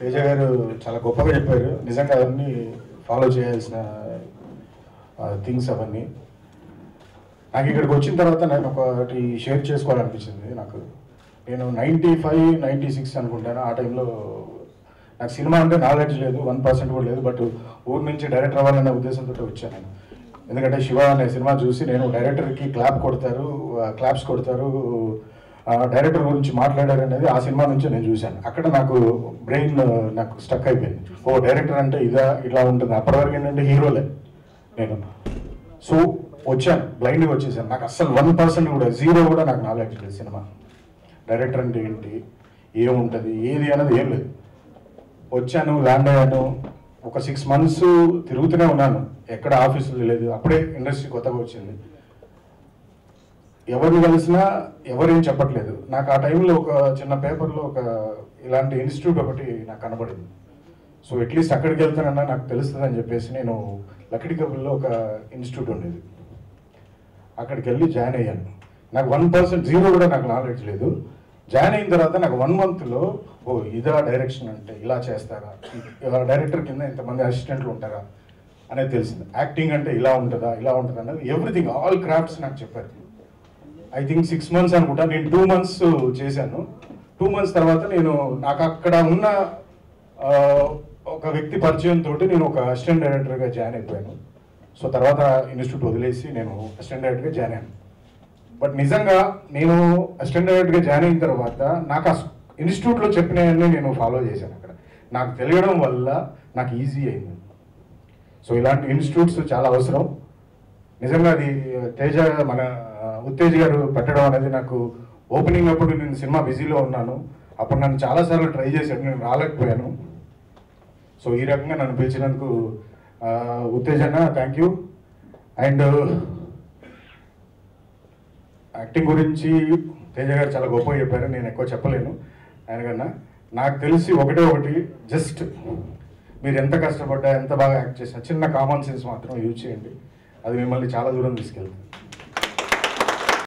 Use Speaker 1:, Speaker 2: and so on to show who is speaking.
Speaker 1: తేజ గారు చాలా గొప్పగా చెప్పారు నిజంగా అవన్నీ ఫాలో చేయాల్సిన థింగ్స్ అవన్నీ నాకు ఇక్కడికి వచ్చిన తర్వాత నేను ఒకటి షేర్ చేసుకోవాలనిపించింది నాకు నేను నైంటీ ఫైవ్ నైంటీ సిక్స్ అనుకుంటాను ఆ టైంలో నాకు సినిమా అంటే నాలెడ్జ్ లేదు వన్ పర్సెంట్ కూడా లేదు బట్ ఊరు నుంచి డైరెక్టర్ అవ్వాలనే ఉద్దేశంతో వచ్చాను నేను ఎందుకంటే శివ అనే సినిమా చూసి నేను డైరెక్టర్కి క్లాప్ కొడతారు క్లాప్స్ కొడతారు ఆ, డైరెక్టర్ గురించి మాట్లాడారు అనేది ఆ సినిమా నుంచి నేను చూశాను అక్కడ నాకు బ్రెయిన్ నాకు స్టక్ అయిపోయింది ఓ డైరెక్టర్ అంటే ఇదా ఇలా ఉంటుంది అప్పటి వరకు ఏంటంటే హీరోలే నేను సో వచ్చాను బ్లైండ్గా వచ్చేసాను నాకు అస్సలు వన్ పర్సెంట్ కూడా జీరో కూడా నాకు నాలెడ్జ్ లేదు సినిమా డైరెక్టర్ అంటే ఏంటి ఏముంటుంది ఏది అనేది ఏం లేదు వచ్చాను ల్యాండ్ అయ్యాను ఒక సిక్స్ మంత్స్ తిరుగుతూనే ఉన్నాను ఎక్కడ ఆఫీసులు లేదు అప్పుడే ఇండస్ట్రీ కొత్తగా వచ్చింది ఎవరిని కలిసినా ఎవరేం చెప్పట్లేదు నాకు ఆ టైంలో ఒక చిన్న పేపర్లో ఒక ఇలాంటి ఇన్స్టిట్యూట్ ఒకటి నాకు కనబడింది సో అట్లీస్ట్ అక్కడికి వెళ్తానన్నా నాకు తెలుస్తుంది అని చెప్పేసి నేను లక్కడి కబుల్లో ఒక ఇన్స్టిట్యూట్ ఉండేది అక్కడికి వెళ్ళి జాయిన్ అయ్యాను నాకు వన్ పర్సెంట్ జీరో కూడా నాకు నాలెడ్జ్ లేదు జాయిన్ అయిన తర్వాత నాకు వన్ మంత్లో ఓ ఇదా డైరెక్షన్ అంటే ఇలా చేస్తారా డైరెక్టర్ కింద ఇంతమంది అసిస్టెంట్లు ఉంటారా అనేది తెలిసింది యాక్టింగ్ అంటే ఇలా ఉంటుందా ఇలా ఉంటుందా అనేది ఎవ్రీథింగ్ ఆల్ క్రాఫ్ట్స్ నాకు చెప్పారు ఐ థింక్ సిక్స్ మంత్స్ అనుకుంటా నేను టూ మంత్స్ చేశాను టూ మంత్స్ తర్వాత నేను నాకు అక్కడ ఉన్న ఆ, ఒక వ్యక్తి పరిచయం తోటి నేను ఒక అసిస్టెంట్ డైరెక్టర్గా జాయిన్ అయిపోయాను సో తర్వాత ఇన్స్టిట్యూట్ వదిలేసి నేను అసిస్టెంట్ డైరెక్టర్గా జాయిన్ అయ్యాను బట్ నిజంగా నేను అసిస్టెంట్ డైరెక్టర్గా జాయిన్ అయిన తర్వాత నాకు ఆ ఇన్స్టిట్యూట్లో చెప్పినవన్నీ నేను ఫాలో చేశాను అక్కడ నాకు తెలియడం వల్ల నాకు ఈజీ అయింది సో ఇలాంటి ఇన్స్టిట్యూట్స్ చాలా అవసరం నిజంగా అది తేజ మన ఉత్తేజ్ గారు పెట్టడం అనేది నాకు ఓపెనింగ్ అప్పుడు నేను సినిమా బిజీలో ఉన్నాను అప్పుడు నన్ను చాలాసార్లు ట్రై చేశాను నేను రాలేకపోయాను సో ఈ రకంగా నన్ను పిలిచినందుకు ఆ, ఉత్తేజ్ అన్న థ్యాంక్ యూ అండ్ యాక్టింగ్ గురించి తేజ గారు చాలా గొప్పగా చెప్పారు నేను ఎక్కువ చెప్పలేను ఆయన కన్నా నాకు తెలిసి ఒకటే ఒకటి జస్ట్ మీరు ఎంత కష్టపడ్డా ఎంత బాగా యాక్ట్ చేసినా చిన్న కామన్ సెన్స్ మాత్రం యూజ్ చేయండి అది మిమ్మల్ని చాలా దూరం తీసుకెళ్తుంది